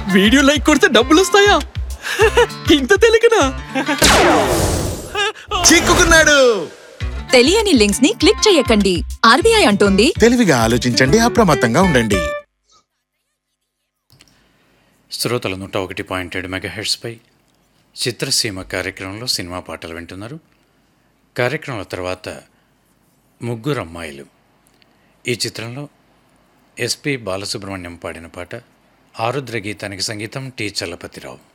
video like కొడితే డబ్బులు వస్తాయా ఇంత తెలియకనా చిక్కుకున్నాడు తెలియని లింక్స్ ని క్లిక్ చేయకండి ఆర్బీఐ అంటోంది తెలివిగా ఆలోచించండి అప్రమత్తంగా ఉండండి శ్రోతల నూట ఒకటి పాయింట్ ఏడు మెగాహెడ్స్పై చిత్రసీమ కార్యక్రమంలో సినిమా పాటలు వింటున్నారు కార్యక్రమం తర్వాత ముగ్గురు అమ్మాయిలు ఈ చిత్రంలో ఎస్పి బాలసుబ్రహ్మణ్యం పాడిన పాట ఆరుద్ర గీతానికి సంగీతం టి చలపతిరావు